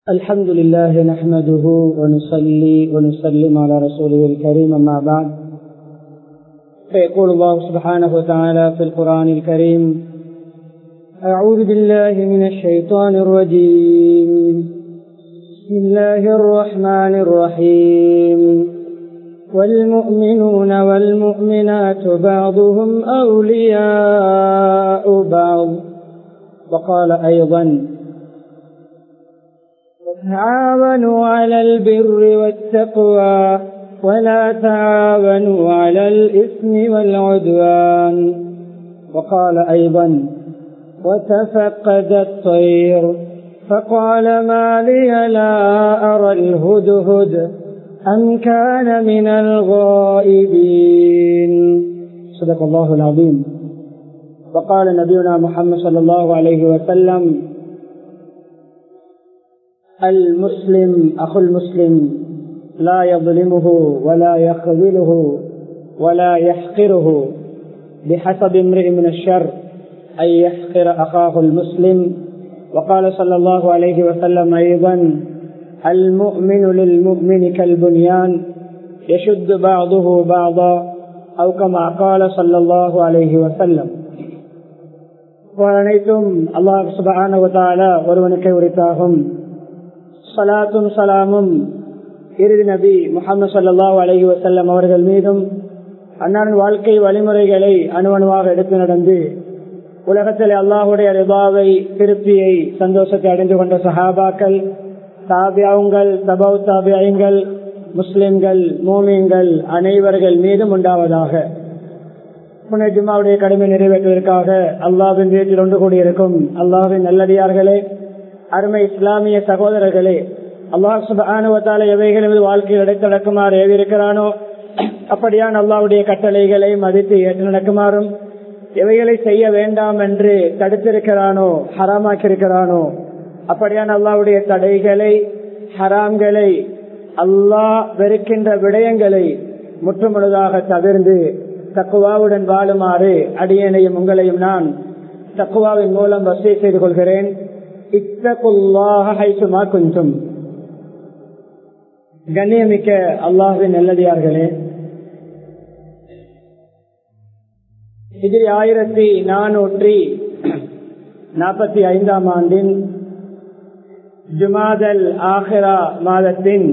الحمد لله نحمده ونصلي ونسلم على رسوله الكريم أما بعد فيقول الله سبحانه وتعالى في القرآن الكريم أعوذ بالله من الشيطان الرجيم بسم الله الرحمن الرحيم والمؤمنون والمؤمنات بعضهم أولياء بعض وقال أيضا تعاونوا على البر والتقوى ولا تعاونوا على الإثم والعدوان وقال أيضا وتفقد الطير فقال ما لي لا أرى الهدهد أم كان من الغائبين صدق الله العظيم وقال نبينا محمد صلى الله عليه وسلم المسلم أخو المسلم لا يظلمه ولا يخذله ولا يحقره بحسب امرئ من الشر أن يحقر أخاه المسلم وقال صلى الله عليه وسلم أيضا المؤمن للمؤمن كالبنيان يشد بعضه بعضا أو كما قال صلى الله عليه وسلم அனைத்தும் அல்லாஹ் சுபான ஒருவனுக்கே உரித்தாகும் சலாத்தும் சலாமும் இறுதி நபி முகமது சல்லாஹூ அலஹி வசல்லம் அவர்கள் மீதும் அன்னாரின் வாழ்க்கை வழிமுறைகளை அணுவணுவாக எடுத்து நடந்து உலகத்தில் அல்லாஹுடைய ரிபாவை திருப்தியை சந்தோஷத்தை அடைந்து கொண்ட சஹாபாக்கள் தாபியாவுங்கள் தபவ் தாபியங்கள் முஸ்லிம்கள் மோமியங்கள் அனைவர்கள் மீதும் உண்டாவதாக புனே ஜும்மாவுடைய கடமை நிறைவேற்றுவதற்காக அல்லாவின் வீட்டில் ஒன்று கூடியிருக்கும் அல்லாவின் நல்லடியார்களே அருமை இஸ்லாமிய சகோதரர்களே அல்லாஹ் சுபானுவத்தால எவைகள் வாழ்க்கையில் எடுத்து நடக்குமாறு ஏவிருக்கிறானோ அப்படியான் அல்லாவுடைய கட்டளைகளை மதித்து ஏற்று நடக்குமாறும் எவைகளை செய்ய வேண்டாம் என்று தடுத்திருக்கிறானோ ஹராமாக்கியிருக்கிறானோ அப்படியான் அல்லாவுடைய தடைகளை ஹராம்களை அல்லாஹ் வெறுக்கின்ற விடயங்களை முற்றுமுழுதாக தவிர்ந்து தக்குவாவுடன் வாழுமாறு அடியனையும் உங்களையும் நான் தக்குவாவின் மூலம் வசதி செய்து கொள்கிறேன் இத்தகுல்லாஹுமா கொஞ்சம் கண்ணியமிக்க அல்லாஹின் நல்லடியார்களே இது ஆயிரத்தி நானூற்றி நாற்பத்தி ஐந்தாம் ஆண்டின் ஜுமாதல் ஆஹிரா மாதத்தின்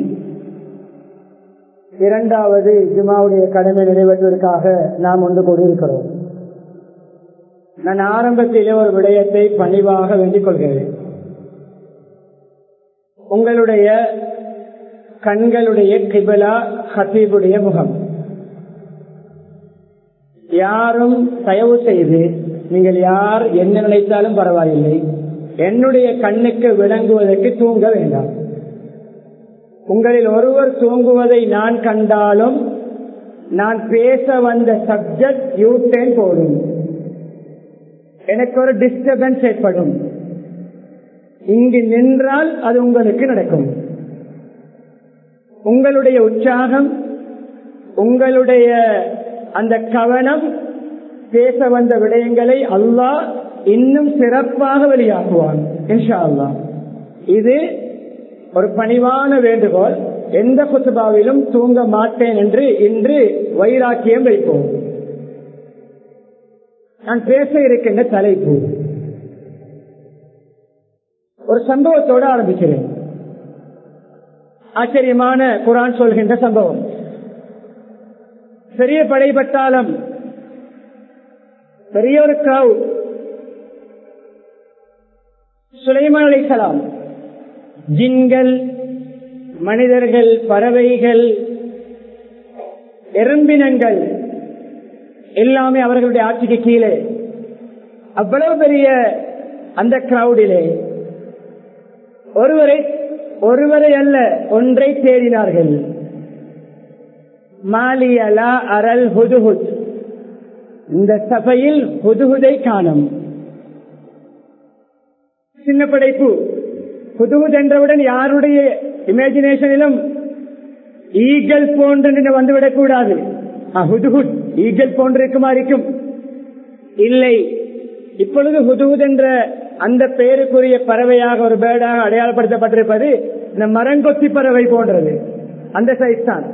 இரண்டாவது ஜுமாவுடைய கடமை நிறைவேற்றுவதற்காக நாம் ஒன்று கூடியிருக்கிறோம் நான் ஆரம்பத்திலே ஒரு விடயத்தை பணிவாக வேண்டிக் கொள்கிறேன் உங்களுடைய கண்களுடைய கிபிலா ஹத்தீபுடைய முகம் யாரும் தயவு செய்து நீங்கள் யார் என்ன நினைத்தாலும் பரவாயில்லை என்னுடைய கண்ணுக்கு விளங்குவதற்கு தூங்க வேண்டாம் உங்களில் ஒருவர் தூங்குவதை நான் கண்டாலும் நான் பேச வந்த சப்ஜெக்ட் யூட்டேன் போடும் எனக்கு ஒரு டிஸ்டர்பன்ஸ் ஏற்படும் இங்கு நின்றால் அது உங்களுக்கு நடக்கும் உங்களுடைய உற்சாகம் உங்களுடைய அந்த கவனம் பேச வந்த விடயங்களை அல்லாஹ் இன்னும் சிறப்பாக வெளியாக்குவான் இன்ஷா அல்லா இது ஒரு பணிவான வேண்டுகோள் எந்த குத்துபாவிலும் தூங்க மாட்டேன் என்று இன்று வைராக்கியம் வைப்போம் நான் பேச இருக்கின்ற தலைப்பு ஒரு சம்பவத்தோடு ஆரம்பிக்கிறேன் ஆச்சரியமான குரான் சொல்கின்ற சம்பவம் பெரிய படைபட்டாலும் பெரிய ஒரு கிரௌட் சுலைமான் அலிசலாம் ஜின்கள் மனிதர்கள் பறவைகள் எறும்பினங்கள் எல்லாமே அவர்களுடைய ஆட்சிக்கு கீழே அவ்வளவு பெரிய அந்த கிரௌடிலே ஒருவரை ஒருவரை அல்ல ஒன்றை தேடினார்கள் மாலியலா அரல் ஹுதுஹுத் இந்த சபையில் ஹுதுஹுதை காணும் சின்ன படைப்பு ஹுதுஹுத் என்றவுடன் யாருடைய இமேஜினேஷனிலும் ஈகல் போன்று வந்துவிடக் கூடாது ஹுதுஹுத் ஈகல் போன்று இருக்குமா இருக்கும் இல்லை இப்பொழுது ஹுதுஹுத் என்ற அந்த பெயருக்குரிய பறவையாக ஒரு பேர்டாக அடையாளப்படுத்தப்பட்டிருப்பது இந்த மரங்கொத்தி பறவை போன்றது அந்த சைஸ் தான்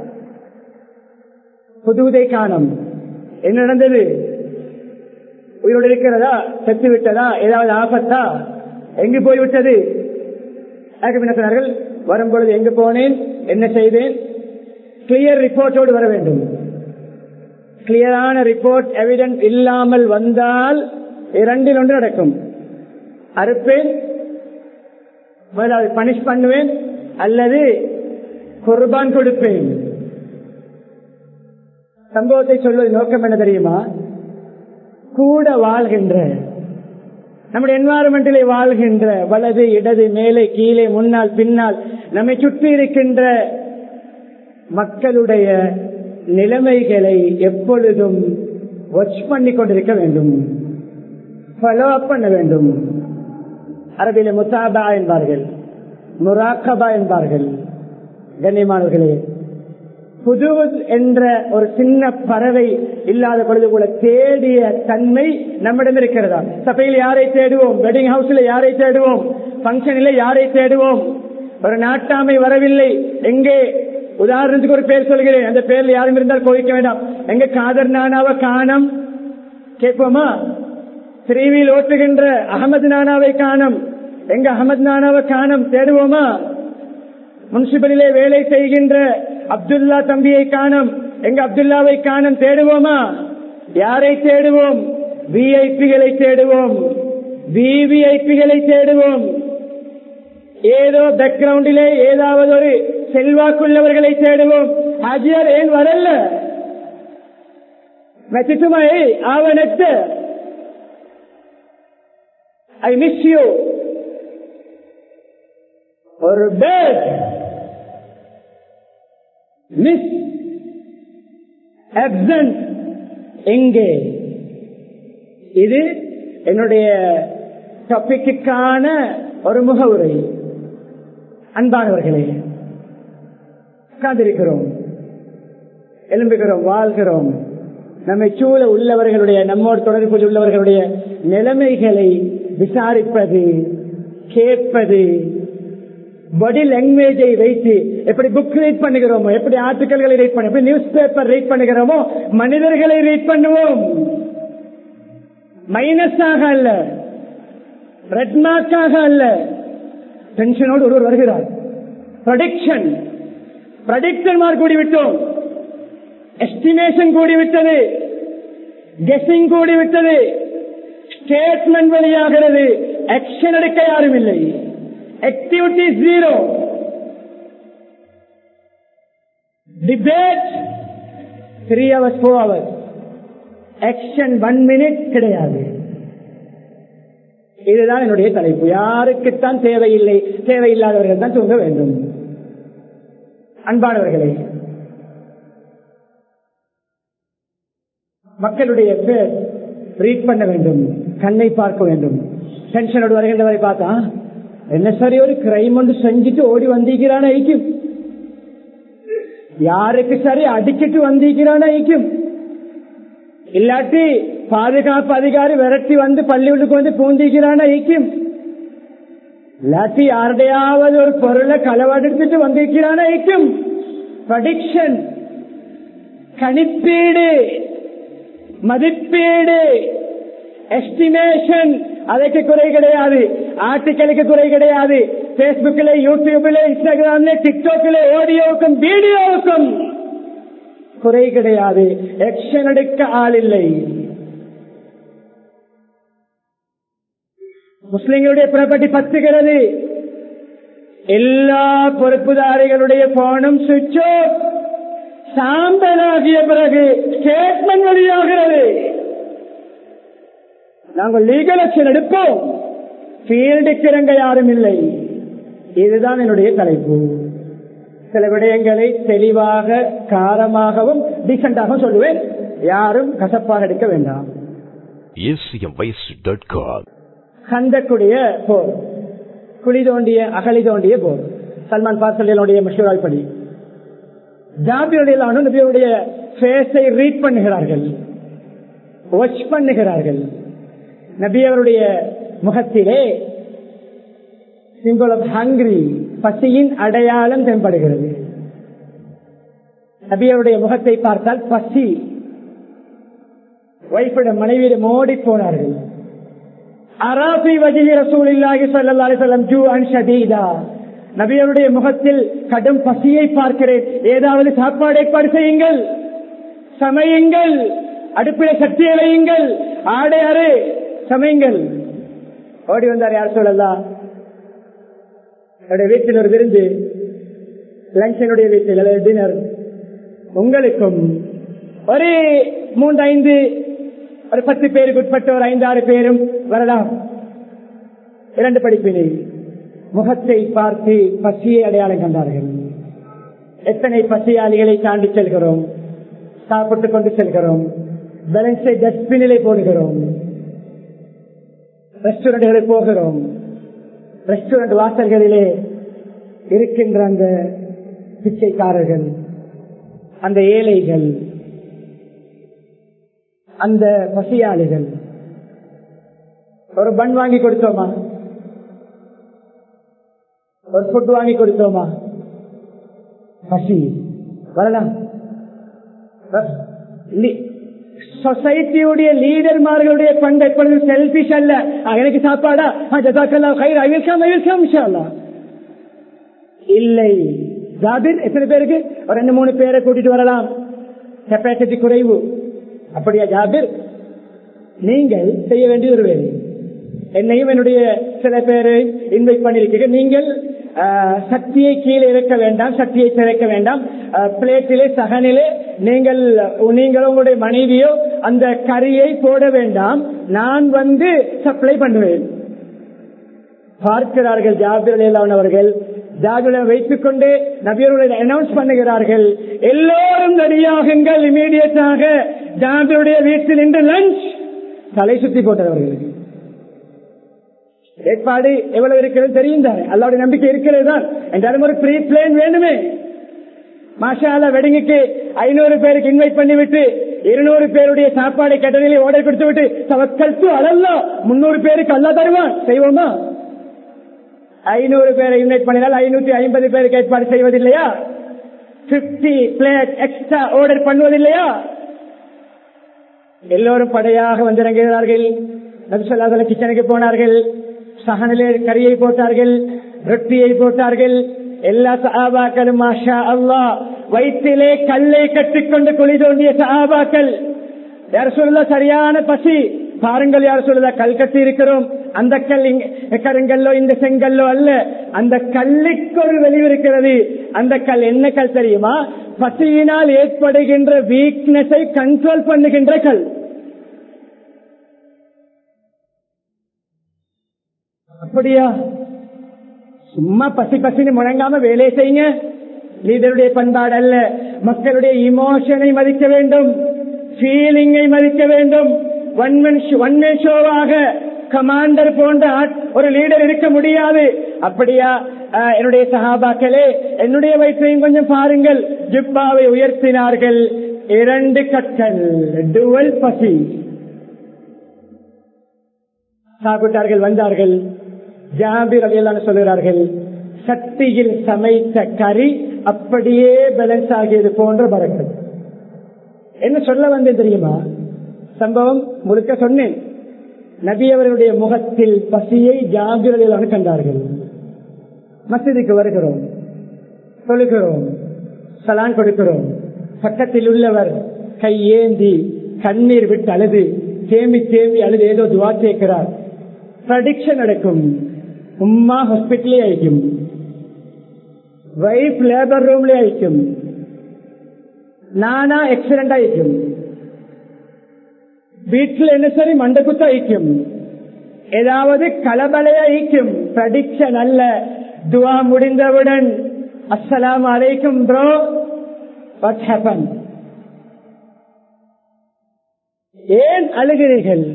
புதுதை காணம் என்ன நடந்தது உயிரோடு இருக்கிறதா செத்து விட்டதா ஏதாவது ஆபத்தா எங்கு போய்விட்டது சொன்னார்கள் வரும்பொழுது எங்கு போனேன் என்ன செய்தேன் கிளியர் ரிப்போர்ட்டோடு வர வேண்டும் கிளியரான ரிப்போர்ட் எவிடன்ஸ் இல்லாமல் வந்தால் இரண்டில் ஒன்று நடக்கும் அறுப்பேன் பனிஷ் பண்ணுவேன் அல்லது குர்பான் கொடுப்பேன் சம்பவத்தை சொல்வது நோக்கம் என்ன தெரியுமா கூட வாழ்கின்ற நம்முடைய என்வாரன்மெண்டிலே வாழ்கின்ற வலது இடது மேலே கீழே முன்னால் பின்னால் நம்மை சுற்றி இருக்கின்ற மக்களுடைய நிலைமைகளை எப்பொழுதும் வாட்ச் பண்ணி கொண்டிருக்க வேண்டும் ஃபாலோ அப் பண்ண வேண்டும் அரபியில முசாபா என்பார்கள் முராக்கபா என்பார்கள் கண்ணியமானவர்களே புது என்ற ஒரு சின்ன பறவை இல்லாத பொழுது கூட தேடிய தன்மை நம்மிடம் இருக்கிறதா சபையில் யாரை தேடுவோம் வெட்டிங் ஹவுஸ்ல யாரை தேடுவோம் பங்கனில் யாரை தேடுவோம் ஒரு நாட்டாமை வரவில்லை எங்கே உதாரணத்துக்கு ஒரு பேர் சொல்கிறேன் அந்த பேர்ல யாரும் இருந்தால் கோவிக்க வேண்டாம் எங்க காதர் நானாவை காணம் கேட்போமா ஸ்ரீவில் ஓட்டுகின்ற அகமது நானாவை காணும் எங்க அகமது நானாவை காணும் தேடுவோமா முன்சிபலிலே வேலை செய்கின்ற அப்துல்லா தம்பியை காணும் எங்க அப்துல்லாவை காணும் தேடுவோமா யாரை தேடுவோம் விஐபிகளை தேடுவோம் விவிஐபிகளை தேடுவோம் ஏதோ பேக்ரவுண்டிலே ஏதாவது ஒரு செல்வாக்குள்ளவர்களை தேடுவோம் ஹாஜியார் ஏன் வரல மெச்சிட்டுமை ஆவணத்து ஐ மிஸ் யூ ஒரு பேர்ட் மிஸ் அப்சன்ட் எங்கே இது என்னுடைய டாபிக்கான ஒரு முகவுரை அன்பானவர்களே உட்கார்ந்திருக்கிறோம் எழும்புகிறோம் வாழ்கிறோம் நம்மை சூழ உள்ளவர்களுடைய நம்மோடு தொடர்பு உள்ளவர்களுடைய நிலைமைகளை விசாரிப்பது கேட்பது பாடி லாங்குவேஜை வைத்து எப்படி புக் ரீட் பண்ணுகிறோமோ எப்படி ஆர்டிக்கல்களை ரீட் பண்ண எப்படி நியூஸ் பேப்பர் ரீட் பண்ணுகிறோமோ மனிதர்களை ரீட் பண்ணுவோம் மைனஸாக அல்ல ரெட் மார்க்காக அல்ல டென்ஷனோடு ஒருவர் வருகிறார் ப்ரொடிக்ஷன் ப்ரடிக்ஷன் மார்க் கூடிவிட்டோம் எஸ்டிமேஷன் கூடிவிட்டது கெஸிங் கூடிவிட்டது ஸ்டேட்மெண்ட் வெளியாகிறது ஆக்ஷன் எடுக்க யாரும் இல்லை activity zero. Debate three hours, four hours. Action one minute கிடையாது இதுதான் என்னுடைய தலைப்பு யாருக்குத்தான் தேவையில்லை தேவையில்லாதவர்கள் தான் தூங்க வேண்டும் அன்பானவர்களே மக்களுடைய பேர் ரீட் பண்ண வேண்டும் கண்ணை பார்க்க வேண்டும் டென்ஷனோடு வருகின்றவரை பார்த்தா என்ன சரி ஒரு கிரைம் ஒன்று செஞ்சுட்டு ஓடி வந்திருக்கிறான் ஐக்கும் யாருக்கு சரி அடிச்சிட்டு வந்திருக்கிறான் ஐக்கும் இல்லாட்டி பாதுகாப்பு அதிகாரி விரட்டி வந்து பள்ளிகளுக்கு வந்து பூந்திக்கிறான் ஐக்கும் இல்லாட்டி யாருடையாவது ஒரு பொருளை களவெடுத்துட்டு வந்திருக்கிறான் ஐக்கும் ப்ரடிக்ஷன் கணிப்பீடு மதிப்பீடு எஸ்டிமேஷன் அதற்கு குறை கிடையாது ஆர்டிக்கலுக்கு குறை கிடையாது பேஸ்புக்ல யூடியூப்ல இன்ஸ்டாகிராம்ல டிக்டாக்ல ஆடியோவுக்கும் வீடியோவுக்கும் குறை கிடையாது எக்ஷன் எடுக்க ஆள் இல்லை முஸ்லிம்களுடைய ப்ராப்பர்ட்டி பத்துகிறது எல்லா பொறுப்புதாரிகளுடைய போனும் சுவிட்ச் சாம்பலாகிய பிறகு ஸ்டேட்மெண்ட் வெளியாகிறது நாங்கள் லீகல் ஆக்ஷன் எடுப்போம் ஃபீல்டுக்கு இறங்க யாரும் இல்லை இதுதான் என்னுடைய தலைப்பு சில விடயங்களை தெளிவாக காரமாகவும் டீசெண்டாகவும் சொல்லுவேன் யாரும் கசப்பாக எடுக்க வேண்டாம் கந்தக்குடைய போர் குழி தோண்டிய அகழி தோண்டிய போர் சல்மான் பாசலியனுடைய மஷூரால் படி ஜாபியுடைய நபியுடைய ஃபேஸை ரீட் பண்ணுகிறார்கள் வாட்ச் பண்ணுகிறார்கள் நபி அவருடைய முகத்திலே சிம்பிள் ஆஃப் ஹங்கிரி பசியின் அடையாளம் தென்படுகிறது நபியருடைய முகத்தை பார்த்தால் பசி வைப்பிடம் மனைவியிடம் ஓடி போனார்கள் அராபி வஜி ரசூலில்லாஹி ஸல்லல்லாஹு அலைஹி வஸல்லம் ஜூஅன் ஷதீதா நபியருடைய முகத்தில் கடும் பசியை பார்க்கிறேன் ஏதாவது சாப்பாடு ஏற்பாடு செய்யுங்கள் சமையுங்கள் அடுப்பில சக்தியை வையுங்கள் ஆடை அறு சமையுங்கள் ஓடி வந்தார் யார் சொல்லலாம் என்னுடைய வீட்டில் ஒரு விருந்து லஞ்சனுடைய வீட்டில் அல்லது டின்னர் உங்களுக்கும் ஒரு மூன்று ஐந்து ஒரு பத்து பேருக்கு உட்பட்ட ஒரு ஐந்து ஆறு பேரும் வரலாம் இரண்டு படிப்பினை முகத்தை பார்த்து பசியை அடையாளம் கண்டார்கள் எத்தனை பசியாளிகளை தாண்டி செல்கிறோம் சாப்பிட்டுக் கொண்டு செல்கிறோம் பேலன்ஸை டஸ்ட்பினிலே போடுகிறோம் ரெஸ்டாரண்ட்களுக்கு போகிறோம் ரெஸ்டாரண்ட் வாசல்களிலே இருக்கின்ற அந்த பிச்சைக்காரர்கள் அந்த ஏழைகள் அந்த பசியாளிகள் ஒரு பன் வாங்கி கொடுத்தோமா ஒரு ஃபுட் வாங்கி கொடுத்தோமா பசி வரலாம் சொசைட்டியுடைய லீடர்மார்களுடைய பண்பு எப்பொழுதும் செல்பிஷ் அல்ல ஆ, எனக்கு சாப்பாடா ஆ, ஜஸாக்கல்லாஹ் கைர், I will come, I will come, இன்ஷா அல்லாஹ். இல்லை ஜாபிர் எத்தனை பேருக்கு ஒரு ரெண்டு மூணு பேரை கூட்டிட்டு வரலாம் கெப்பாசிட்டி குறைவு அப்படியா ஜாபிர் நீங்கள் செய்ய வேண்டிய ஒரு வேலை என்னையும் என்னுடைய சில பேரை இன்வைட் பண்ணிருக்கீங்க நீங்கள் ஆஹ், சக்தியை கீழே இறக்க வேண்டாம் சக்தியை திறக்க வேண்டாம் ஆஹ், பிளேட்டிலே சகனிலே நீங்கள் நீங்கள் உங்களுடைய மனைவியோ அந்த கறியை போட வேண்டாம் நான் வந்து சப்ளை பண்ணுவேன் பார்க்கிறார்கள் ஜாபிர் அவர்கள் ஜாபிரை வைத்துக் கொண்டு நபியருடைய அனௌன்ஸ் பண்ணுகிறார்கள் எல்லோரும் ரெடியாகுங்கள் இமீடியட்டாக ஜாபிருடைய வீட்டில் நின்று லஞ்ச் தலை சுத்தி போட்டவர்களுக்கு ஏற்பாடு எவ்வளவு இருக்கிறது தெரியும் தானே அல்லாவுடைய நம்பிக்கை இருக்கிறது தான் என்றாலும் ஒரு ப்ரீ பிளேன் வேண்டுமே மாஷால வெடிங்குக்கு ஐநூறு பேருக்கு இன்வைட் பண்ணிவிட்டு இருநூறு பேருடைய சாப்பாடு கட்டணிலே ஆர்டர் கொடுத்து விட்டு தவக்கல் அழல்லா முன்னூறு பேருக்கு அல்லா தருவான் செய்வோமா ஐநூறு பேரை இன்வைட் பண்ணினால் ஐநூத்தி ஐம்பது பேருக்கு ஏற்பாடு செய்வதில்லையா பிப்டி பிளேட் எக்ஸ்ட்ரா ஆர்டர் பண்ணுவதில்லையா எல்லோரும் படையாக வந்திறங்குகிறார்கள் நபிசல்லாத கிச்சனுக்கு போனார்கள் சகனிலே கறியை போட்டார்கள் ரொட்டியை போட்டார்கள் எல்லா சஹாபாக்களும் மாஷா அல்லாஹ் வயிற்றிலே கல்லை கட்டிக்கொண்டு குழி தோண்டிய சஹாபாக்கள் யார் சொல்ல சரியான பசி பாருங்கள் யார் சொல்லுதா கல் கட்டி இருக்கிறோம் அந்த கல் இங்க கருங்கல்லோ இந்த செங்கல்லோ அல்ல அந்த கல்லுக்கு ஒரு வெளிவு இருக்கிறது அந்த கல் என்ன கல் தெரியுமா பசியினால் ஏற்படுகின்ற வீக்னஸை கண்ட்ரோல் பண்ணுகின்ற கல் அப்படியா சும்மா பசி பசின்னு முழங்காம வேலை செய்யுங்க லீடருடைய பண்பாடு அல்ல மக்களுடைய இமோஷனை மதிக்க வேண்டும் ஃபீலிங்கை மதிக்க வேண்டும் ஒன்மன் ஒன்மன் ஷோவாக கமாண்டர் போன்ற ஆட்- ஒரு லீடர் இருக்க முடியாது அப்படியா ஆஹ், என்னுடைய சகாபாக்களே என்னுடைய வயிற்றையும் கொஞ்சம் பாருங்கள் ஜிப்பாவை உயர்த்தினார்கள் இரண்டு கற்கள் டுவல் பசி சாப்பிட்டார்கள் வந்தார்கள் ஜாபிர் அலியல்லான்னு சொல்கிறார்கள் சக்தியில் சமைத்த கறி அப்படியே பேலன்ஸ் ஆகியது போன்ற பறக்கும் என்ன சொல்ல வந்தேன் தெரியுமா சம்பவம் முழுக்க சொன்னேன் நபி அவர்களுடைய முகத்தில் பசியை ஜாபிர் அலியல்லான்னு கண்டார்கள் மசிதிக்கு வருகிறோம் தொழுகிறோம் சலான் கொடுக்கிறோம் பக்கத்தில் உள்ளவர் கை ஏந்தி கண்ணீர் விட்டு அழுது தேம்பி தேம்பி அழுது ஏதோ துவா கேட்கிறார் ப்ரடிக்ஷன் நடக்கும் உம்மா ஹாஸ்பிட்டலே அழிக்கும் வைஃப் லேபர் ரூம்ல அழிக்கும் நானா எக்ஸலண்ட் அழிக்கும் வீட்டில் என்ன சரி மண்டக்குத்த அழிக்கும் ஏதாவது கலபலைய அழிக்கும் ப்ரடிக்ஷன் அல்ல துவா முடிந்தவுடன் அஸ்ஸலாம் அலைக்கும் ப்ரோ வாட் ஹேப்பன் ஏன் அழுகிறீர்கள்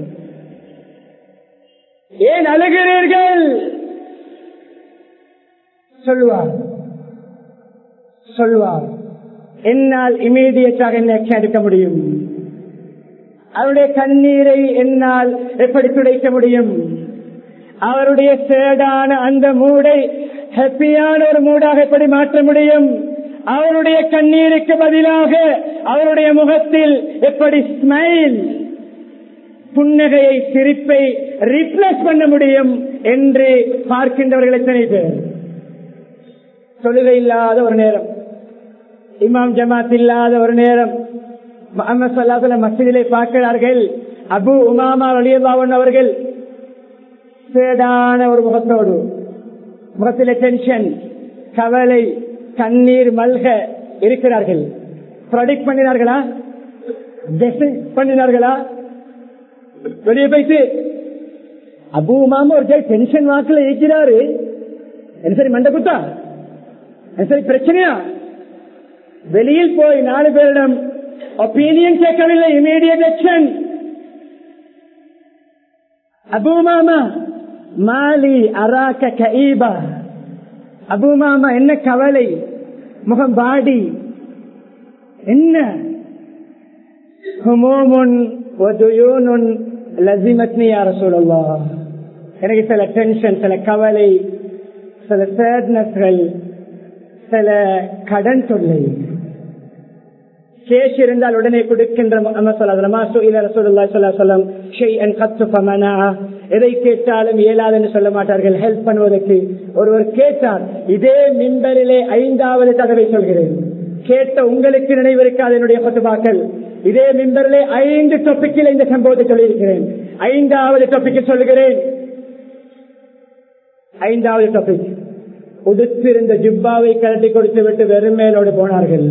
ஏன் அழுகிறீர்கள் சொல்லுவார் சொல்லுவார் என்னால் இமீடியட்டாக என்ன action எடுக்க முடியும் அவருடைய கண்ணீரை என்னால் எப்படி துடைக்க முடியும் அவருடைய சேடான அந்த மூடை ஹாப்பியான ஒரு மூடாக எப்படி மாற்ற முடியும் அவருடைய கண்ணீருக்கு பதிலாக அவருடைய முகத்தில் எப்படி ஸ்மைல் புன்னகையை சிரிப்பை ரீப்ளேஸ் பண்ண முடியும் என்று பார்க்கின்றவர்கள் எத்தனை பேர் தொழுகை இல்லாத ஒரு நேரம் இமாம் ஜமாத் இல்லாத ஒரு நேரம் முகமது சல்லாஹல மசிதிலே பார்க்கிறார்கள் அபு உமாமா அலியல்லாவன் அவர்கள் சேடான ஒரு முகத்தோடு முகத்திலே டென்ஷன் கவலை கண்ணீர் மல்க இருக்கிறார்கள் ப்ரொடிக்ட் பண்ணினார்களா பண்ணினார்களா வெளியே போயிட்டு அபு உமாமா ஒரு டென்ஷன் வாக்குல இருக்கிறாரு என்ன சரி மண்ட குத்தா என்ன சரி பிரச்சனையா வெளியில் போய் நாலு பேரிடம் ஒப்பீனியன் கேட்கவில்லை இமீடியட் ஆக்ஷன் அபூமாமா மாலி அராக்க கஈபா அபூமாமா என்ன கவலை முகம் பாடி என்ன ஹுமோமுன் ஒதுயூனுன் லசிமத்னி யார சொல்லலாம் எனக்கு சில டென்ஷன் சில கவலை சில சேட்னஸ்கள் சில கடன் தொல்லை கேஷ் இருந்தால் உடனே கொடுக்கின்ற எதை கேட்டாலும் இயலாதுன்னு சொல்ல மாட்டார்கள் ஹெல்ப் பண்ணுவதற்கு ஒருவர் கேட்டார் இதே மின்பரிலே ஐந்தாவது தடவை சொல்கிறேன் கேட்ட உங்களுக்கு நினைவிருக்காது என்னுடைய பத்துபாக்கள் இதே மின்பரிலே ஐந்து டொப்பிக்கில் இந்த சம்பவத்தை சொல்லியிருக்கிறேன் ஐந்தாவது டொப்பிக்கில் சொல்கிறேன் ஐந்தாவது டாபிக் உடுத்திருந்த ஜிப்பாவை கலட்டி கொடுத்து விட்டு வெறும் மேலோடு போனார்கள்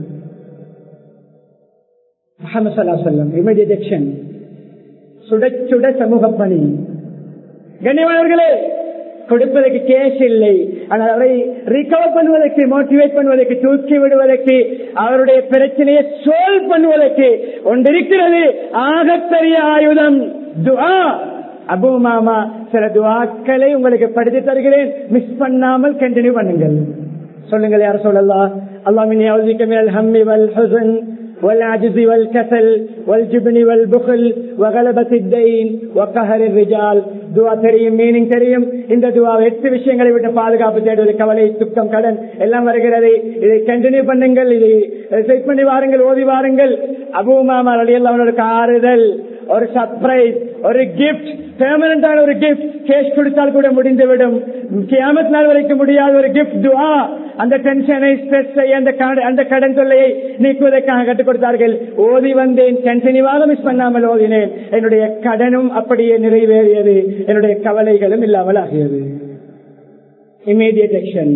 சுட சுட சமூக பணி கண்ணியமானவர்களே கொடுப்பதற்கு கேஷ் இல்லை ஆனால் அவரை ரிகவர் பண்ணுவதற்கு மோட்டிவேட் பண்ணுவதற்கு தூக்கி விடுவதற்கு அவருடைய பிரச்சனையை சோல்வ் பண்ணுவதற்கு ஒன்றிருக்கிறது ஆகப்பெரிய ஆயுதம் துஆ அபு மாமா சில துவாக்களை உங்களுக்கு படித்து தருகிறேன் மிஸ் பண்ணாமல் கண்டினியூ பண்ணுங்கள் சொல்லுங்கள் யார் சொல்லலாம் அல்லாமின் ஹம்மி வல் ஹுசன் والعجز والكسل والجبن والبخل وغلبة الدين وقهر الرجال துவா தெரியும் மீனிங் தெரியும் இந்த துவா எட்டு விஷயங்களை விட்டு பாதுகாப்பு தேடுவது கவலை துக்கம் கடன் எல்லாம் வருகிறது இதை கண்டினியூ பண்ணுங்கள் இதை செட் பண்ணி வாருங்கள் ஓதி வாருங்கள் அபூமாமா அலியல்லாவுக்கு ஆறுதல் ஒரு சர்ப்ரைஸ் ஒரு கிஃப்ட் பெர்மனண்டான ஒரு கிஃப்ட் கேஷ் கொடுத்தால் கூட முடிந்துவிடும் கியாமத் நாள் வரைக்கும் முடியாத ஒரு கிஃப்ட் துவா அந்த டென்ஷனை ஸ்ட்ரெஸ்ஸை அந்த அந்த கடன் தொல்லையை நீக்குவதற்காக கற்றுக் கொடுத்தார்கள் ஓதி வந்தேன் கண்டினியூவாக மிஸ் பண்ணாமல் ஓதினேன் என்னுடைய கடனும் அப்படியே நிறைவேறியது என்னுடைய கவலைகளும் இல்லாமல் ஆகியது இமீடியட் ஆக்ஷன்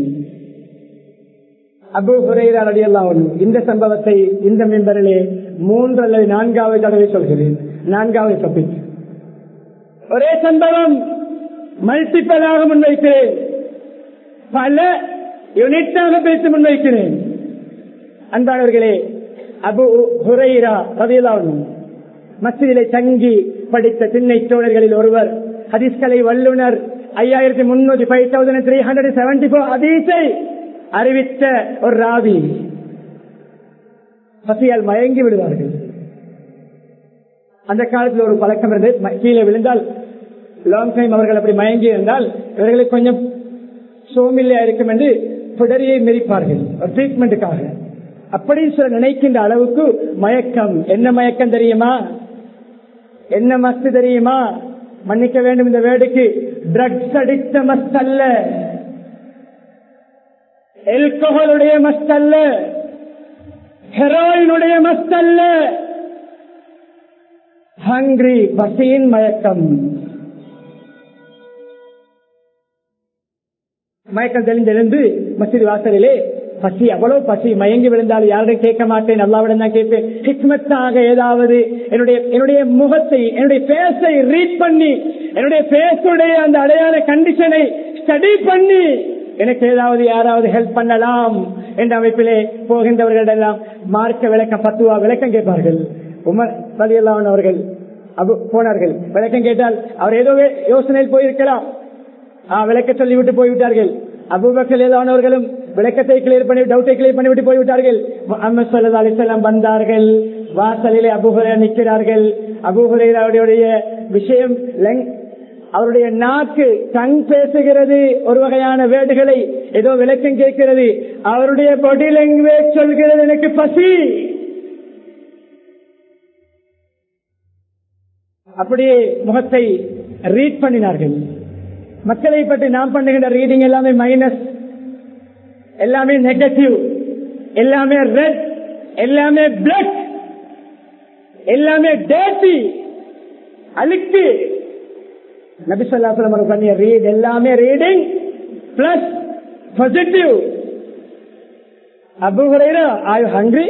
அபு ஹுரைரா ரலியல்லாஹு இந்த சம்பவத்தை இந்த மெம்பரிலே மூன்று அல்லது நான்காவது தடவை சொல்கிறேன் நான்காவது டாபிக் ஒரே சம்பவம் மல்டிப்பலாக முன்வைக்கிறேன் பல யூனிட்டாக பேசி முன்வைக்கிறேன் அன்பானவர்களே அபு ஹுரைரா ரலியல்லாஹு மசிதிலே தங்கி படித்த திண்ணை தோழர்களில் ஒருவர் ஹதீஸ்கலை வல்லுனர் ஐயாயிரத்தி முன்னூத்தி five thousand three hundred seventy four ஹதீஸை அறிவித்த ஒரு ராவி பசியால் மயங்கி விடுவார்கள் அந்த காலத்தில் ஒரு பழக்கம் இருந்து கீழே விழுந்தால் லாங் டைம் அவர்கள் அப்படி மயங்கி இருந்தால் இவர்களுக்கு கொஞ்சம் சோமில்லையா இருக்கும் என்று பிடரியை மிதிப்பார்கள் ஒரு ட்ரீட்மெண்ட்டுக்காக அப்படி சில நினைக்கின்ற அளவுக்கு மயக்கம் என்ன மயக்கம் தெரியுமா என்ன மஸ்து தெரியுமா மன்னிக்க வேண்டும் இந்த வேடுக்கு ட்ரக்ஸ் அடித்த மஸ்த் அல்ல எல்கோஹலுடைய மஸ்த் அல்ல ஹெரோயினுடைய மஸ்த் அல்ல ஹங்கிரி பசியின் மயக்கம் மயக்கம் தெளிந்தெழுந்து மசிதி வாசலிலே பசி அவ்வளவு பசி மயங்கி விழுந்தால் யாரும் கேட்க மாட்டேன் அல்லாவிடம் தான் கேட்பேன் ஹிக்மத்தாக ஏதாவது என்னுடைய என்னுடைய முகத்தை என்னுடைய பேசை ரீட் பண்ணி என்னுடைய பேசுடைய அந்த அடையாள கண்டிஷனை ஸ்டடி பண்ணி எனக்கு ஏதாவது யாராவது ஹெல்ப் பண்ணலாம் என்ற அமைப்பிலே போகின்றவர்களிடெல்லாம் மார்க்க விளக்கம் பத்துவா விளக்கம் கேட்பார்கள் உமர் ரலியல்லாஹு அவர்கள் போனார்கள் விளக்கம் கேட்டால் அவர் ஏதோ யோசனையில் போயிருக்கலாம் விளக்க சொல்லிவிட்டு போய்விட்டார்கள் அபுபக்கல் ஏதானவர்களும் விளக்கத்தை கிளியர் பண்ணி டவுட்டை கிளியர் பண்ணிவிட்டு போய்விட்டார்கள் முகமது சல்லா அலிசல்லாம் வந்தார்கள் வாசலிலே அபுஹுரே நிற்கிறார்கள் அபுஹுரையுடைய விஷயம் அவருடைய நாக்கு கண் பேசுகிறது ஒரு வகையான வேடுகளை ஏதோ விளக்கம் கேட்கிறது அவருடைய பாடி லாங்குவேஜ் சொல்கிறது எனக்கு பசி அப்படியே முகத்தை ரீட் பண்ணினார்கள் மக்களை பற்றி நாம் பண்ணுகின்ற ரீடிங் எல்லாமே மைனஸ் எல்லாமே நெகட்டிவ் எல்லாமே ரெட் எல்லாமே பிளட் எல்லாமே டேட்டி அழுக்கு நபிசல்லாசலம் பண்ணிய ரீட் எல்லாமே reading plus positive Abu Hurairah are you hungry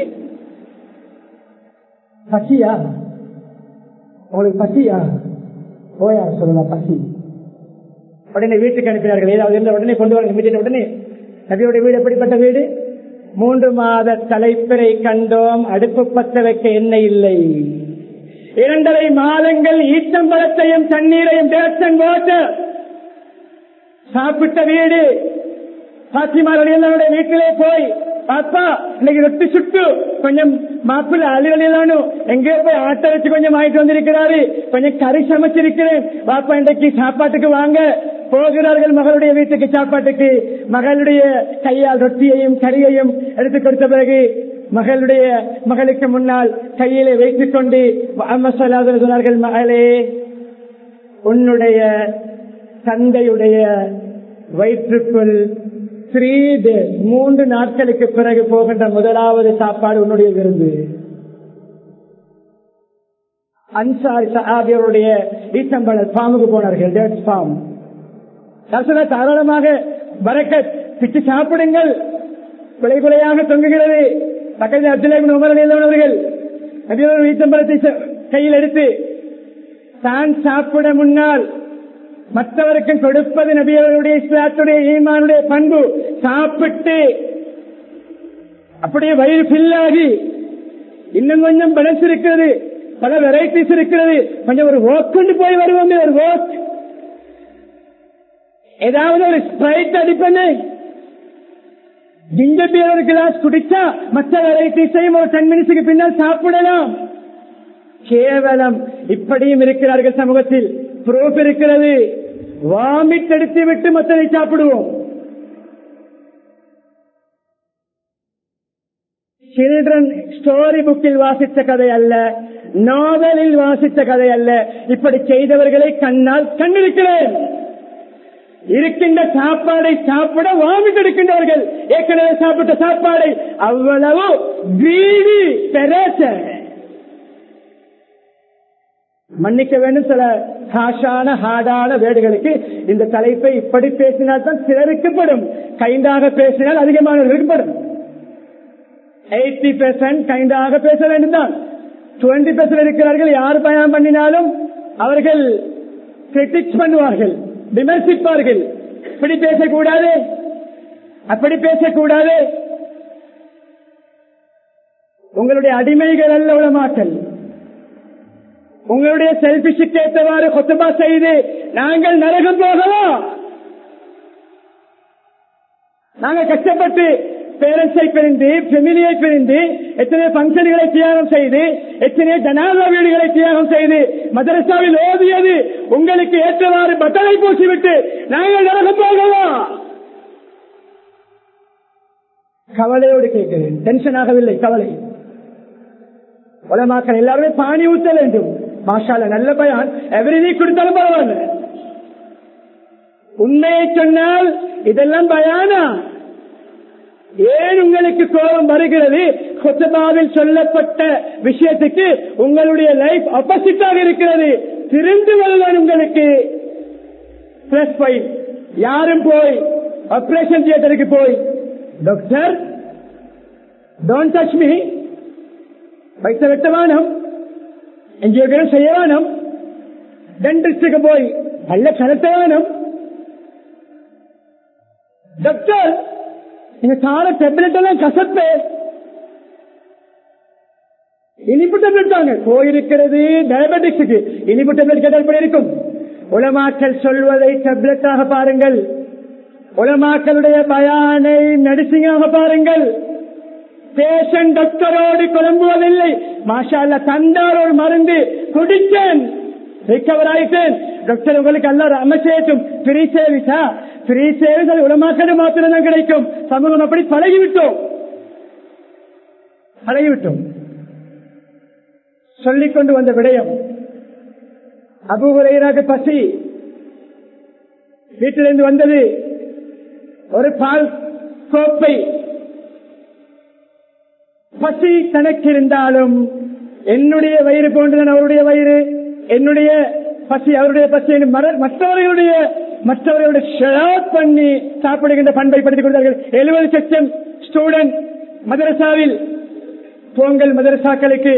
பசியா உங்களுக்கு பசியா போயா சொல்லலாம் பசி உடனே வீட்டுக்கு அனுப்பினார்கள் ஏதாவது இருந்தால் உடனே கொண்டு வர மீட்டின உடனே நபியோட வீடு எப்படிப்பட்ட வீடு மூன்று மாத தலைப்பிறை கண்டோம் அடுப்பு பத்த வைக்க எண்ணெய் இல்லை இரண்டரை மாதங்கள் ஈச்சம்பழத்தையும் தண்ணீரையும் டேரக்ஷன் வாட்டர் சாப்பிட்ட வீடு பாத்திமாருடைய வீட்டிலே போய் பாப்பா இன்னைக்கு ரொட்டி சுட்டு கொஞ்சம் மாப்பிள்ள அலுவலானும் எங்கே போய் ஆட்டை வச்சு கொஞ்சம் வாங்கிட்டு வந்திருக்கிறாரு கொஞ்சம் கறி சமைச்சிருக்கிறேன் பாப்பா இன்றைக்கு சாப்பாட்டுக்கு வாங்க போகிறார்கள் மகளுடைய வீட்டுக்கு சாப்பாட்டுக்கு மகளுடைய கையால் ரொட்டியையும் கறியையும் எடுத்துக் கொடுத்த பிறகு மகளுடைய மகளுக்கு முன்னால் கையிலே வைத்துக் கொண்டு அம்மா சொன்னார்கள் மகளே உன்னுடைய தந்தையுடைய வயிற்றுக்குள் த்ரீ டேஸ் மூன்று நாட்களுக்கு பிறகு போகின்ற முதலாவது சாப்பாடு உன்னுடைய விருந்து அன்சாரி சஹாபியருடைய ஈசம்பளர் ஃபார்முக்கு போனார்கள் டேட்ஸ் ஃபார்ம் தர்சன தாராளமாக வரக்கத் பிச்சு சாப்பிடுங்கள் குலை குலையாக தொங்குகிறது பக்கத்தில் அப்துல்லாபின் உமர் அவர்கள் நபியோர் ஈசம்பளத்தை கையில் எடுத்து தான் சாப்பிட முன்னால் மற்றவருக்கும் கொடுப்பது நபியவர்களுடைய இஸ்லாத்துடைய ஈமானுடைய பண்பு சாப்பிட்டு அப்படியே வயிறு பில்லாகி இன்னும் கொஞ்சம் பலன்ஸ் இருக்கிறது பல வெரைட்டிஸ் இருக்கிறது கொஞ்சம் ஒரு ஓக் கொண்டு போய் வருவோமே ஒரு ஓக் ஏதாவது ஒரு ஸ்பிரைட் அடிப்பேன்னு ஜிஞ்சர் பியர் ஒரு கிளாஸ் குடிச்சா மற்ற வெரைட்டிஸையும் ஒரு டென் மினிட்ஸுக்கு பின்னால் சாப்பிடலாம் கேவலம் இப்படியும் இருக்கிறார்கள் சமூகத்தில் ப்ரூஃப் இருக்கிறது வாமிட் எடுத்து விட்டு மற்றதை சாப்பிடுவோம் சில்ட்ரன் ஸ்டோரி புக்கில் வாசித்த கதை அல்ல நாவலில் வாசித்த கதை அல்ல இப்படி செய்தவர்களை கண்ணால் கண்டிருக்கிறேன் இருக்கின்ற சாப்பாடை சாப்பிட வாமிட் எடுக்கின்றவர்கள் ஏற்கனவே சாப்பிட்ட சாப்பாடை அவ்வளவு வீதி பெரேச மன்னிக்க வேண்டும் சில ஹாஷான ஹார்டான வேடுகளுக்கு இந்த தலைப்பை இப்படி பேசினால் தான் சிலருக்கு படும் கைண்டாக பேசினால் அதிகமானவர்களுக்கு படும் எயிட்டி பெர்சன்ட் கைண்டாக பேச வேண்டும் தான் டுவெண்ட்டி பெர்சன்ட் இருக்கிறார்கள் யார் பயணம் பண்ணினாலும் அவர்கள் கிரிட்டிக்ஸ் பண்ணுவார்கள் விமர்சிப்பார்கள் இப்படி பேசக்கூடாது அப்படி பேசக்கூடாது உங்களுடைய அடிமைகள் அல்ல உளமாக்கல் உங்களுடைய செல்பிஷுக்கு ஏற்றவாறு கொத்தபா செய்து நாங்கள் நரகம் போகலாம் நாங்கள் கஷ்டப்பட்டு பேரண்ட்ஸை பிரிந்து ஃபெமிலியை பிரிந்து எத்தனை பங்கன்களை தியாகம் செய்து எத்தனை ஜனாதா வீடுகளை தியாகம் செய்து மதரசாவில் ஓதியது உங்களுக்கு ஏற்றவாறு பட்டனை பூசிவிட்டு நாங்கள் நரகம் போகலாம் கவலையோடு கேட்கிறேன் டென்ஷன் ஆகவில்லை கவலை உலமாக்கள் எல்லாருமே பாணி ஊத்த வேண்டும் மாஷால நல்ல பயான் எவ்ரி கொடுத்தாலும் பரவாயில்ல உண்மையை சொன்னால் இதெல்லாம் பயானா ஏன் உங்களுக்கு கோபம் வருகிறது கொத்தபாவில் சொல்லப்பட்ட விஷயத்துக்கு உங்களுடைய லைஃப் ஆப்போசிட்டாக இருக்கிறது திருந்துவதுதான் உங்களுக்கு பிளஸ் ஃபைவ் யாரும் போய் ஆபரேஷன் தியேட்டருக்கு போய் டாக்டர் டோன்ட் டச் மீ வைத்த வெட்ட வேணும் எங்கேயோகிரம் செய்ய வேணும் டென்டிஸ்டுக்கு போய் நல்ல கலத்த வேணும் டாக்டர் நீங்க சார டெப்லெட் எல்லாம் கசப்பு இனிப்பு டெப்லெட் தாங்க போயிருக்கிறது டயபெட்டிக்ஸுக்கு இனிப்பு டெப்லெட் கேட்டால் எப்படி இருக்கும் உலமாக்கள் சொல்வதை டெப்லெட்டாக பாருங்கள் உலமாக்களுடைய பயானை மெடிசினாக பாருங்கள் பேஷன் டாக்டரோடு குழம்புவதில்லை மாஷால்ல தந்தார் ஒரு மருந்து குடித்தேன் ரிகவர் ஆயிட்டேன் டாக்டர் உங்களுக்கு எல்லாரும் அமைச்சேட்டும் ஃப்ரீ சேவிஸா ஃப்ரீ சேவிஸ் அது உலமாக்கடு மாத்திரம் தான் கிடைக்கும் சமூகம் அப்படி பழகிவிட்டோம் பழகிவிட்டோம் சொல்லிக் கொண்டு வந்த விடயம் அபுகுரையராக பசி வீட்டிலிருந்து வந்தது ஒரு பால் கோப்பை பசி கணக்கிருந்தாலும் என்னுடைய வயிறு போன்றுதான் அவருடைய வயிறு என்னுடைய பசி அவருடைய பசி என்று மற- மற்றவர்களுடைய மற்றவர்களுடைய ஷேர் பண்ணி சாப்பிடுகின்ற பண்பை படுத்திக் கொண்டார்கள் எழுபது லட்சம் ஸ்டூடெண்ட் மதரசாவில் போங்கல் மதரசாக்களுக்கு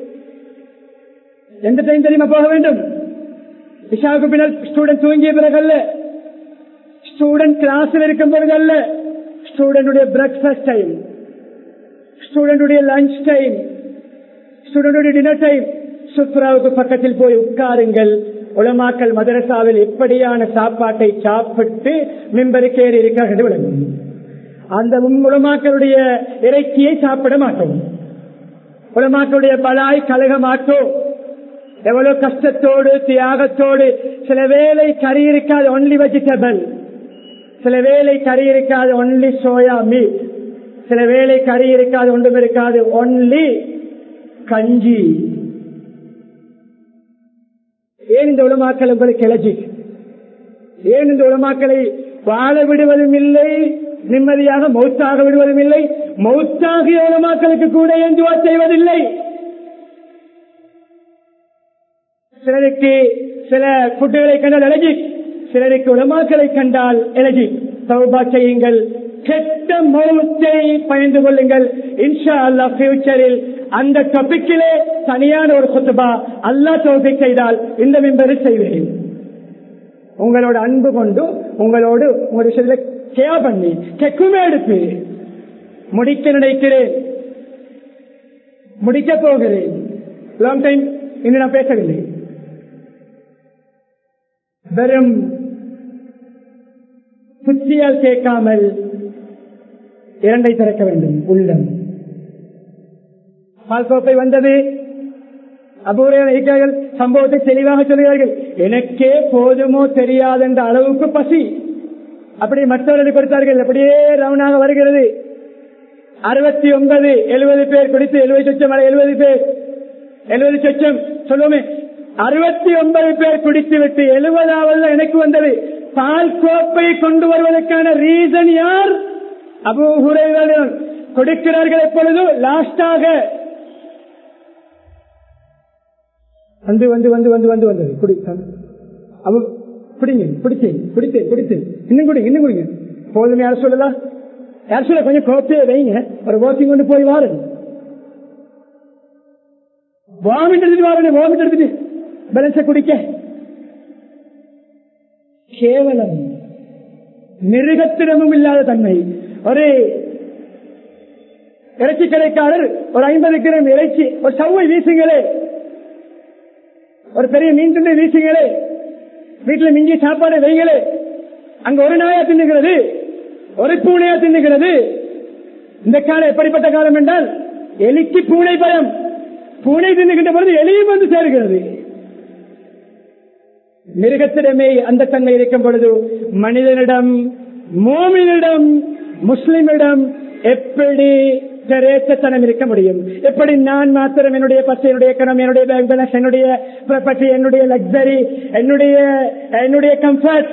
எந்த டைம் தெரியுமா போக வேண்டும் இஷாவுக்கு பின்னால் ஸ்டூடெண்ட் தூங்கிய பிறகு அல்ல ஸ்டூடெண்ட் கிளாஸில் இருக்கும் பொழுது அல்ல ஸ்டூடெண்டுடைய பிரேக்ஃபாஸ்ட் டைம் ஸ்டூடெண்டுடைய லஞ்ச் டைம் ஸ்டூடெண்டுடைய டின்னர் டைம் சுப்ராவுக்கு பக்கத்தில் போய் உட்காருங்கள் உலமாக்கல் மதரசாவில் எப்படியான சாப்பாட்டை சாப்பிட்டு மிம்பருக்கு ஏறி இருக்கிறார்கள் என்று விளங்கும் அந்த உலமாக்களுடைய இறைச்சியை சாப்பிட மாட்டோம் உலமாக்களுடைய பலாய் கலக மாட்டோம் எவ்வளவு கஷ்டத்தோடு தியாகத்தோடு சில வேலை கறி இருக்காது ஒன்லி வெஜிடபிள் சில வேலை கறி இருக்காது ஒன்லி சோயா மீட் சில வேலை கறி இருக்காது ஒன்றும் இருக்காது ஒன்லி கஞ்சி ஏன் இந்த உலமாக்கள் உங்களுக்கு எலர்ஜி ஏன் இந்த உலமாக்களை வாழ விடுவதும் இல்லை நிம்மதியாக மௌத்தாக விடுவதும் இல்லை மௌத்தாகிய உலமாக்களுக்கு கூட ஏன் துவா செய்வதில்லை சிலருக்கு சில ஃபுட்டுகளை கண்டால் எலர்ஜி சிலருக்கு உலமாக்களை கண்டால் எலர்ஜி சௌபா செய்யுங்கள் கெட்ட மௌத்தை பயந்து கொள்ளுங்கள் இன்ஷா அல்லா பியூச்சரில் அந்த டாபிக்கிலே தனியான ஒரு குத்துபா அல்லா தோசை செய்தால் இந்த மெம்பரில் செய்வேன் உங்களோட அன்பு கொண்டு உங்களோடு உங்களுடைய விஷயத்துல கேர் பண்ணி கெக்குமே எடுப்பு முடிக்க நினைக்கிறேன் முடிக்க போகிறேன் லாங் டைம் இன்னும் நான் பேசவில்லை வெறும் புத்தியால் கேட்காமல் இரண்டை திறக்க வேண்டும் உள்ளம் பால்கோப்பை வந்தது அபூர்வர்கள் சம்பவத்தை தெளிவாக சொல்கிறார்கள் எனக்கே போதுமோ தெரியாது என்ற அளவுக்கு பசி அப்படி மற்றவர்கள் கொடுத்தார்கள் அப்படியே ரவுனாக வருகிறது அறுபத்தி ஒன்பது எழுபது பேர் குடித்து எழுபது சொச்சம் எழுபது பேர் எழுபது சொச்சம் சொல்லுவோமே அறுபத்தி ஒன்பது பேர் குடித்து விட்டு எழுபதாவது எனக்கு வந்தது பால் கோப்பை கொண்டு வருவதற்கான ரீசன் யார் அபூஹுரைகள் கொடுக்கிறார்கள் எப்பொழுதும் லாஸ்டாக வந்து வந்து வந்து வந்து வந்து வந்தது குடி அவ குடிங்க குடிச்சேன் குடித்தேன் குடித்தேன் இன்னும் குடிங்க இன்னும் குடிங்க போதும் யார் சொல்லலாம் யார் சொல்ல கொஞ்சம் கோப்பையை வைங்க ஒரு வாக்கிங் கொண்டு போய் வாருங்க வாமிட் எடுத்துட்டு வாருங்க வாமிட் எடுத்துட்டு பேலன்ஸ குடிக்க கேவலம் மிருகத்திடமும் இல்லாத தன்மை ஒரு இறைச்சி கடைக்காரர் ஒரு ஐம்பது கிராம் இறைச்சி ஒரு சவ்வை வீசுங்களே ஒரு பெரிய மீன் துண்டை வீசுங்களே வீட்டுல மிஞ்சி சாப்பாடு வைங்களே அங்க ஒரு நாயா தின்னுகிறது ஒரு பூனையா தின்னுகிறது இந்த காலம் எப்படிப்பட்ட காலம் என்றால் எலிக்கு பூனை பயம் பூனை தின்னுகின்ற பொழுது எலியும் வந்து சேர்கிறது மிருகத்திடமே அந்த தன்மை இருக்கும் பொழுது மனிதனிடம் மோமினிடம் முஸ்லிமிடம் எப்படி திரேச்சத்தனம் இருக்க முடியும் எப்படி நான் மாத்திரம் என்னுடைய பசி என்னுடைய கணம் என்னுடைய பேங்க் பேலன்ஸ் என்னுடைய ப்ராப்பர்ட்டி என்னுடைய லக்ஸரி என்னுடைய என்னுடைய கம்ஃபர்ட்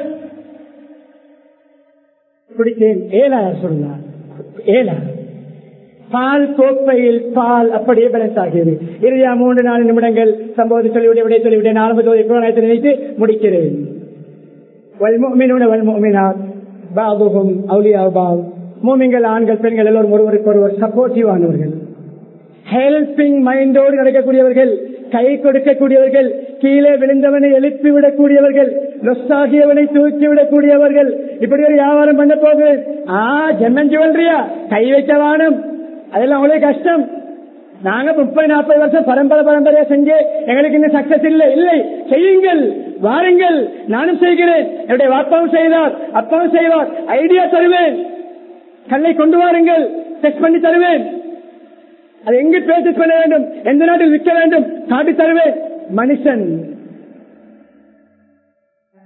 குடித்தேன் ஏலா சொல்லலாம் ஏலா பால் கோப்பையில் பால் அப்படியே பேலன்ஸ் ஆகியது இறுதியா மூன்று நாலு நிமிடங்கள் சம்பவத்தை சொல்லிவிட விடைய சொல்லிவிட நாற்பது குரானத்தை நினைத்து முடிக்கிறேன் வல்முமினூன வல்முமினார் பாபுகும் அவுலியா பாவ் மூமிங்கள் ஆண்கள் பெண்கள் எல்லோரும் ஒருவருக்கு ஒருவர் சப்போர்ட்டிவ் ஆனவர்கள் ஹெல்பிங் மைண்டோடு நடக்கக்கூடியவர்கள் கை கொடுக்கக்கூடியவர்கள் கீழே விழுந்தவனை எழுப்பி விடக்கூடியவர்கள் லொஸ்டாகியவனை தூக்கி விடக்கூடியவர்கள் இப்படி ஒரு வியாபாரம் பண்ண போகுது ஆ ஜெம்மன் ஜுவல்லரியா கை வைக்க வானம் அதெல்லாம் அவ்வளவு கஷ்டம் நாங்க முப்பது நாற்பது வருஷம் பரம்பரை பரம்பரையா செஞ்சு எங்களுக்கு இன்னும் சக்சஸ் இல்லை இல்லை செய்யுங்கள் வாருங்கள் நானும் செய்கிறேன் என்னுடைய அப்பாவும் செய்தார் அப்பாவும் செய்வார் ஐடியா தருவேன் கல்லை கொண்டு வாருங்கள் டெஸ்ட் பண்ணி தருவேன் அது எங்கு பேசஸ் பண்ண வேண்டும் எந்த நாட்டில் விற்க வேண்டும் காட்டி தருவேன் மனுஷன்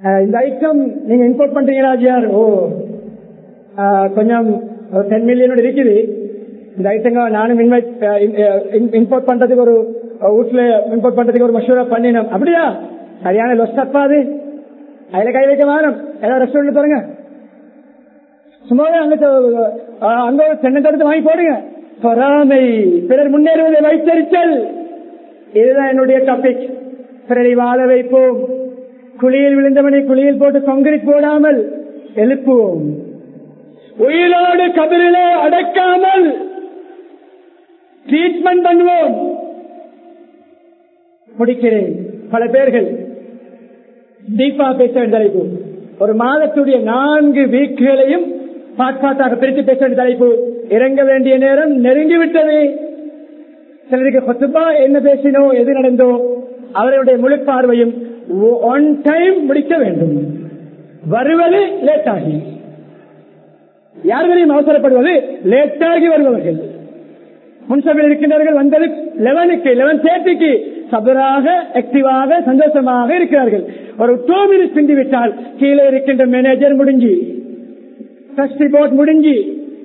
அஹ், இந்த ஐட்டம் நீங்க இம்போர்ட் பண்றீங்களா ஜியார் ஓ அஹ், கொஞ்சம் டென் மில்லியனோட இருக்குது இந்த ஐட்டங்க நானும் இம்போர்ட் பண்றதுக்கு ஒரு வீட்டுல இம்போர்ட் பண்றதுக்கு ஒரு மஷூரா பண்ணினோம் அப்படியா சரியான லொஸ் தப்பாது அதுல கை வைக்க வேணும் ஏதாவது ரெஸ்டாரண்ட் பாருங்க சும்மா அங்க தொ- அஹ், அங்க ஒரு தென்னந்தோட்டத்தை வாங்கி போடுங்க பொறாமை பிறர் முன்னேறுவதை வைத்தறிச்சல் இதுதான் என்னுடைய டாபிக் பிறரை வாழ வைப்போம் குழியில் விழுந்தவனை குழியில் போட்டு கான்கிரீட் போடாமல் எழுப்புவோம் உயிரோடு கபிரிலே அடக்காமல் ட்ரீட்மெண்ட் பண்ணுவோம் முடிக்கிறேன் பல பேர்கள் டீப்பா பேச வேண்டிய தலைப்பு ஒரு மாதத்துடைய நான்கு வீக்குகளையும் பாட் பாட்டாக பிரித்து பேச வேண்டிய தலைப்பு இறங்க வேண்டிய நேரம் நெருங்கிவிட்டது சிலருக்கு கொத்துப்பா என்ன பேசினோ எது நடந்தோ அவர்களுடைய முழு பார்வையும் ஒன் டைம் முடிக்க வேண்டும் வருவது லேட் ஆகி யார்களையும் அவசரப்படுவது லேட்டாகி வருபவர்கள் முன்சபையில் இருக்கின்றவர்கள் வந்தது லெவனுக்கு லெவன் தேர்ட்டிக்கு சபராக ஆக்டிவாக சந்தோஷமாக இருக்கிறார்கள் ஒரு டூ மினிட்ஸ் பிந்தி விட்டால் கீழே இருக்கின்ற மேனேஜர் முடிஞ்சு ட்ரஸ்டி போர்ட் முடிஞ்சு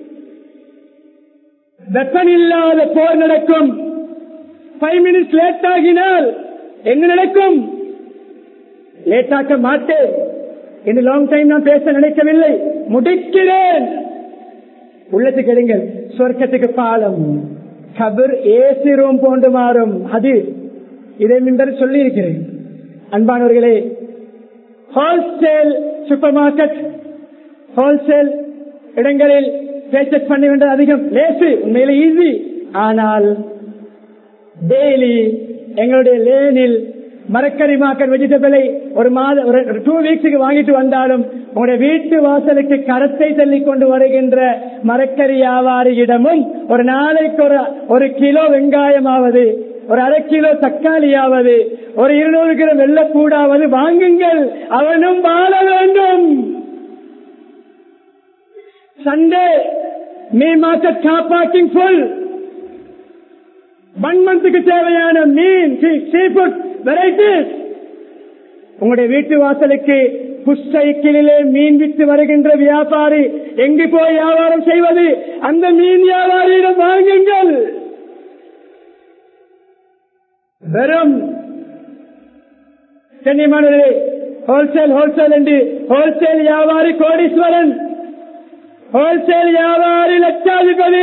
வெப்பன் இல்லாத போர் நடக்கும் ஃபைவ் மினிட்ஸ் லேட் ஆகினால் என்ன நடக்கும் லேட் ஆக்க மாட்டேன் இந்த லாங் டைம் நான் பேச நினைக்கவில்லை முடிக்கிறேன் உள்ளத்துக்கு எடுங்கள் சொர்க்கத்துக்கு பாலம் கபர் ஏசி ரூம் போன்று மாறும் அது இதை மின்பர் சொல்லி இருக்கிறேன் அன்பானவர்களே ஹோல்சேல் சூப்பர் மார்க்கெட் ஹோல்சேல் இடங்களில் பேச்சஸ் பண்ண வேண்டியது அதிகம் லேசு உண்மையில ஈஸி ஆனால் டெய்லி எங்களுடைய லேனில் மரக்கறி மார்க்கெட் வெஜிடபிளை ஒரு மாத ஒரு டூ வீக்ஸுக்கு வாங்கிட்டு வந்தாலும் உங்களுடைய வீட்டு வாசலுக்கு கரத்தை தள்ளி கொண்டு வருகின்ற மரக்கறி வியாபாரியிடமும் ஒரு நாளைக்கு ஒரு ஒரு கிலோ வெங்காயமாவது ஒரு அரை கிலோ தக்காளியாவது ஒரு இருநூறு கிலோ வெள்ளப்பூடாவது வாங்குங்கள் அவனும் வாழ வேண்டும் சண்டே மீ market car parking full one மந்த்துக்கு தேவையான மீன் சீ ஃபுட் வெரைட்டிஸ் உங்களுடைய வீட்டு வாசலுக்கு புஷ்சைக்கிலே மீன் விட்டு வருகின்ற வியாபாரி எங்கு போய் வியாபாரம் செய்வது அந்த மீன் வியாபாரியிடம் வாங்குங்கள் வெறும் கண்ணியமானவர்களே ஹோல்சேல் ஹோல்சேல் என்று ஹோல்சேல் வியாபாரி கோடீஸ்வரன் ஹோல்சேல் வியாபாரி லட்சாதிபதி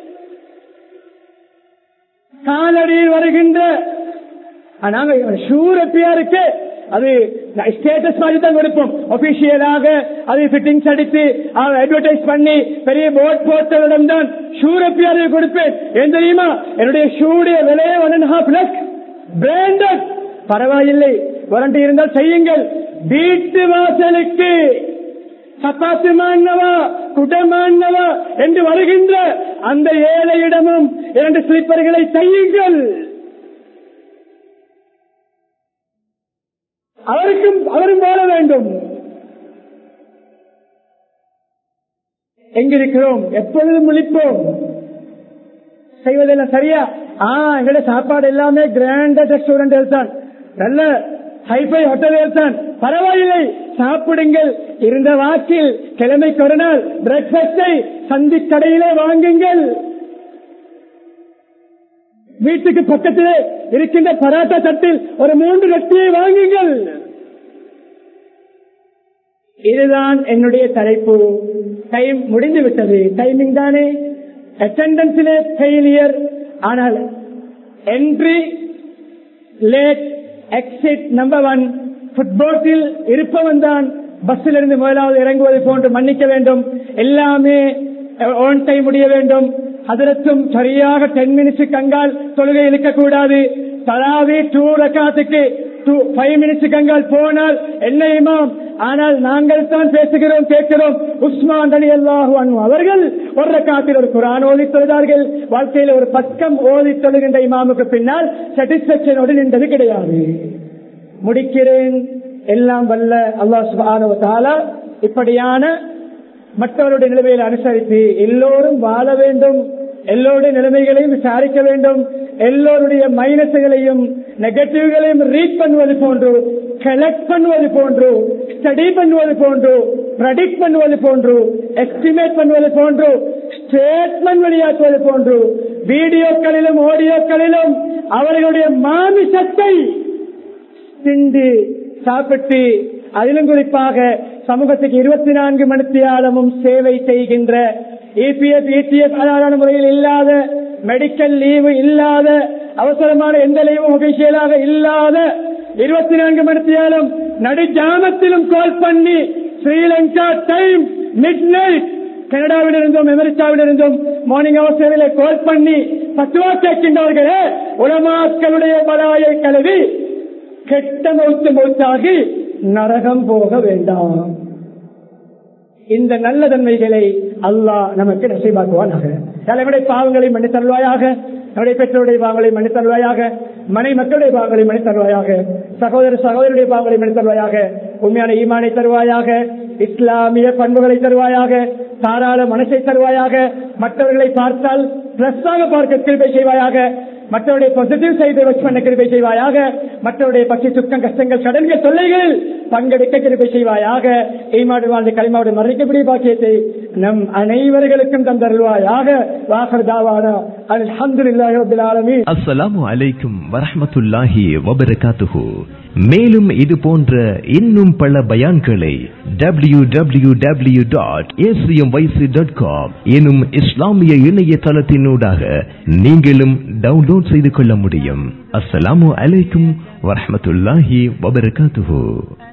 காலடியில் வருகின்ற ஆ, நாங்க ஷூர் எப்படியா இருக்கு அது ஸ்டேட்டஸ் மாதிரி தான் கொடுப்போம் ஒபிஷியலாக அது ஃபிட்டிங்ஸ் அடித்து அட்வர்டைஸ் பண்ணி பெரிய போர்ட் போட்டவரிடம் தான் ஷூர் எப்படியா கொடுப்பேன் ஏன் தெரியுமா என்னுடைய ஷூடைய விலையே one and half lakh branded பரவாயில்லை வாரண்டி இருந்தால் செய்யுங்கள் வீட்டு வாசலுக்கு சப்பாத்து மாண்ணவா குடமாண்ணவா என்று வருகின்ற அந்த ஏழையிடமும் இரண்டு ஸ்லீப்பர்களை செய்யுங்கள் அவருக்கும் அவரும் வாழ வேண்டும் எங்கிருக்கிறோம் எப்பொழுதும் விழிப்போம் செய்வதெல்லாம் சரியா ஆ எங்கட சாப்பாடு எல்லாமே கிராண்டட் ரெஸ்டாரண்ட் தான் நல்ல ஹைஃபை ஹோட்டல் தான் பரவாயில்லை சாப்பிடுங்கள் இருந்த வாக்கில் கிழமைக்கு ஒரு நாள் பிரேக்பாஸ்டை சந்தி கடையிலே வாங்குங்கள் வீட்டுக்கு பக்கத்திலே இருக்கின்ற பராட்டா தட்டில் ஒரு மூன்று ரொட்டியை வாங்குங்கள் இதுதான் என்னுடைய தலைப்பு டைம் முடிந்து விட்டது டைமிங் தானே அட்டண்டன்ஸிலே ஃபெயிலியர் ஆனால் entry late exit number one ஃபுட்போட்டில் இருப்பவன் தான் பஸ்ஸில் இருந்து முதலாவது இறங்குவது போன்று மன்னிக்க வேண்டும் எல்லாமே ஓன் டைம் முடிய வேண்டும் அதற்கும் சரியாக டென் மினிட்ஸுக்கு அங்கால் தொழுகை இருக்கக்கூடாது தலாவி டூ ரக்காத்துக்கு ஃபைவ் மினிட்ஸுக்கு அங்கால் போனால் என்ன இமாம் ஆனால் நாங்கள் தான் பேசுகிறோம் கேட்கிறோம் உஸ்மான் அலி அல்லாஹு அன்ஹு அவர்கள் ஒரு ரக்காத்தில் ஒரு குரான் ஓதி தொழுதார்கள் வாழ்க்கையில் ஒரு பக்கம் ஓதி தொழுகின்ற இமாமுக்கு பின்னால் சாட்டிஸ்பேக்சனோடு நின்றது கிடையாது முடிக்கிறேன் எல்லாம் வல்ல அல்லாஹ் சுபானு தாலா இப்படியான மற்றவருடைய நிலைமைகளை அனுசரித்து எல்லோரும் வாழ வேண்டும் எல்லோருடைய நிலைமைகளையும் விசாரிக்க வேண்டும் எல்லோருடைய மைனஸுகளையும் நெகட்டிவ்களையும் ரீட் பண்ணுவது போன்று கலெக்ட் பண்ணுவது போன்று ஸ்டடி பண்ணுவது போன்று ப்ரடிக்ட் பண்ணுவது போன்று எஸ்டிமேட் பண்ணுவது போன்று ஸ்டேட்மெண்ட் வெளியாக்குவது போன்று வீடியோக்களிலும் ஆடியோக்களிலும் அவர்களுடைய மாமிசத்தை திண்டு சாப்பிட்டு அதிலும் குறிப்பாக சமூகத்துக்கு இருபத்தி நான்கு மணித்தியாலமும் சேவை செய்கின்ற இபிஎஸ் இடிஎஸ் அதான முறையில் இல்லாத மெடிக்கல் லீவு இல்லாத அவசரமான எந்த லீவும் ஒபிஷியலாக இல்லாத இருபத்தி நான்கு மணித்தியாலும் நடு ஜாமத்திலும் கால் பண்ணி ஸ்ரீலங்கா டைம் மிட் நைட் கனடாவில் இருந்தும் அமெரிக்காவில் இருந்தும் மார்னிங் அவர் சேவையில கால் பண்ணி பத்துவா கேட்கின்றவர்களே உலமாக்களுடைய பலாயை கழுவி கெட்ட மௌத்து மௌத்தாகி நரகம் போக வேண்டாம் இந்த நல்ல தன்மைகளை அல்லாஹ் நமக்கு நசைபாக்குவானாக தலைவருடைய பாவங்களை மன்னித் தருவாயாக நம்முடைய பெற்றோருடைய பாவங்களை மன்னித் தருவாயாக மனை மக்களுடைய பாவங்களை மன்னித் தருவாயாக சகோதர சகோதரருடைய பாவங்களை மன்னித் தருவாயாக உண்மையான ஈமானை தருவாயாக இஸ்லாமிய பண்புகளை தருவாயாக தாராள மனசை தருவாயாக மற்றவர்களை பார்த்தால் பிளஸ்ஸாக பார்க்க கிருபை செய்வாயாக மற்றவருடைய பாசிட்டிவ் சைடை வச்சு பண்ண கிருபை செய்வாயாக மற்றவருடைய பற்றி துக்கம் கஷ்டங்கள் கடன்கள் தொல்லைகள் பங்கெடுக்க கிருபை செய்வாயாக ஈமாடு வாழ்ந்த களிமாவோட மறைக்கக்கூடிய பாக்கியத்தை நம் அனைவர்களுக்கும் தந்தருள்வாயாக வாகர் தாவானா அல்ஹம்துலில்லாஹி ரப்பில் ஆலமீன் அஸ்ஸலாமு அலைக்கும் வரஹ்மத்துல்லாஹி வபரகாத்துஹு மேலும் இது போன்ற இன்னும் பல பயான்களை W W W dot dot com எனும் இஸ்லாமிய இணையதளத்தினூடாக நீங்களும் டவுன்லோட் செய்து கொள்ள முடியும் அஸ்ஸலாமு அலைக்கும் வரஹ்மத்துல்லாஹி வபரகாத்துஹு